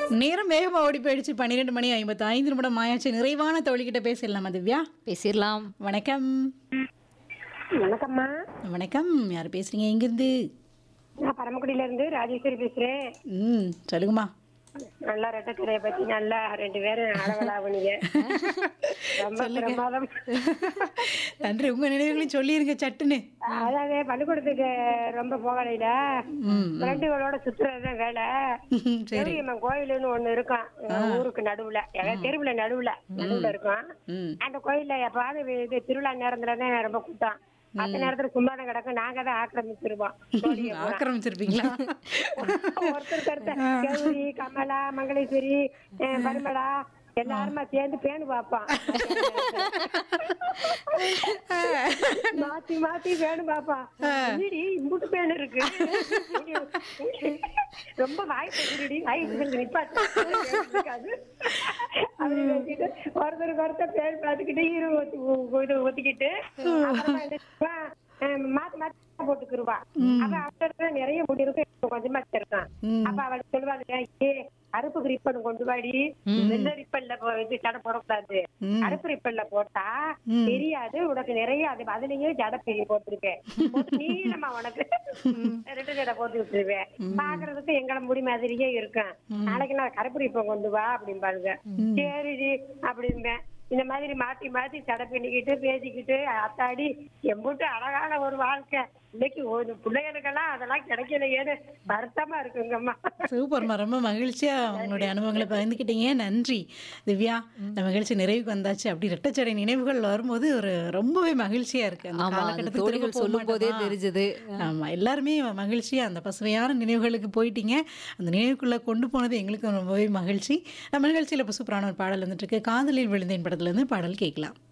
நேரம் வேகமா ஓடி போயிடுச்சு பன்னிரெண்டு மணி ஐம்பத்தி ஐந்து நிமிடம் ஆயாச்சு நிறைவான தோழிக்கிட்ட பேசிடலாமா திவ்யா பேசிடலாம் வணக்கம் வணக்கம்மா வணக்கம் யார் பேசுறீங்க எங்கிருந்து நான் பரமக்குடியில இருந்து ராஜேஸ்வரி பேசுறேன் ம் சொல்லுங்கம்மா நல்லா ரெட்டக்கரையை பத்தி நல்லா ரெண்டு பேரும் அளவலாவணிங்க ரொம்ப பிரமாதம் நன்றி உங்க நினைவுகளையும் சொல்லிருங்க சட்டுன்னு அதாவது பள்ளிக்கூடத்துக்கு ரொம்ப போகலையில ம் ஃப்ரெண்டுகளோட சுத்துறதுதான் வேலை சரி தேவியம்மன் கோயிலுன்னு ஒண்ணு இருக்கும் எங்க ஊருக்கு நடுவுல எங்க தெருவுல நடுவுல நடுவுல இருக்கும் ம் அந்த கோயில்ல எப்பாவது இது திருவிழா நேரத்துல தான் ரொம்ப கூட்டம் மத்த நேரத்துல சும்மா தான் கிடக்கும் நாங்க தான் ஆக்கிரமிச்சிருவோம் கோழியை பூரா. ஆக்கிரமிச்சிருப்பீங்களா ஒருத்தருக்கு ஒருத்தர் கௌரி கமலா மங்களேஸ்வரி அஹ், பரிமளா எல்லாருமா சேர்ந்து பேணு பார்ப்பான் மாத்தி மாத்தி பேணு பார்ப்பான் என்னடி இம்புட்டு பேணு இருக்கு ரொம்ப வாய் பேசுடி வாய் பேசுறது நிப்பாட்டு இருக்காது அப்படி பேசிட்டு ஒருத்தருக்கு ஒருத்தர் பேர் பார்த்துக்கிட்டு ஈரு ஊத்தி ஊ- இது ஊத்திக்கிட்டு அப்புறமா என்ன செய்வா, அஹ், மாத்தி மாத்தி போட்டுக்கிருவா அப்ப அவர்கிட்ட நிறைய முடி இருக்கும் எனக்கு கொஞ்சமா இருக்கான் அப்ப அவள் சொல்லுவாங்க ஏ கருப்பு ரிப்பன் கொண்டு வாடி வெள்ளை ரிப்பன்ல போ- இது ஜடை போடக்கூடாது கருப்பு ரிப்பன்ல போட்டா தெரியாது உனக்கு நிறைய அது அதுலயே ஜடை பெரிய போட்டிருக்கேன் போட்டு நீளமா உனக்கு ரெண்டு ஜடை போட்டு விட்டுருவேன் பாக்குறதுக்கு எங்களை முடி மாதிரியே இருக்கும் நாளைக்கு நான் கருப்பு ரிப்பன் கொண்டு வா அப்படிம்பாளுங்க சரிடி அப்படிம்பேன் இந்த மாதிரி மாத்தி மாத்தி தடை பண்ணிக்கிட்டு பேசிக்கிட்டு அத்தாடி எம்பூட்டு அழகான ஒரு வாழ்க்கை இன்னைக்கு ஒரு பிள்ளைகளுக்கெல்லாம் அதெல்லாம் கிடைக்கலையேன்னு வருத்தமா இருக்குங்கம்மா சூப்பர்மா ரொம்ப மகிழ்ச்சியா உங்களுடைய அனுபவங்களை பகிர்ந்துக்கிட்டீங்க நன்றி திவ்யா இந்த மகிழ்ச்சி நிறைவுக்கு வந்தாச்சு அப்படி ரெட்டச்சடை நினைவுகள் வரும்போது ஒரு ரொம்பவே மகிழ்ச்சியா இருக்கு அந்த ஆமா அந்த காலகட்டத்துக்கு தோழிகள் திரும்ப போக சொல்லும் போதே மாட்டோமா? தெரிஞ்சது ஆமா எல்லாருமே மகிழ்ச்சியா அந்த பசுமையான நினைவுகளுக்கு போயிட்டீங்க அந்த நினைவுக்குள்ள கொண்டு போனது எங்களுக்கு ரொம்பவே மகிழ்ச்சி நம்ம நிகழ்ச்சியில் இப்போ சூப்பரான ஒரு பாடல் வந்துட்டு இருக்கு காதலில் விழுந்தேன் படத்துல இருந்து பாடல் கேட்கலாம்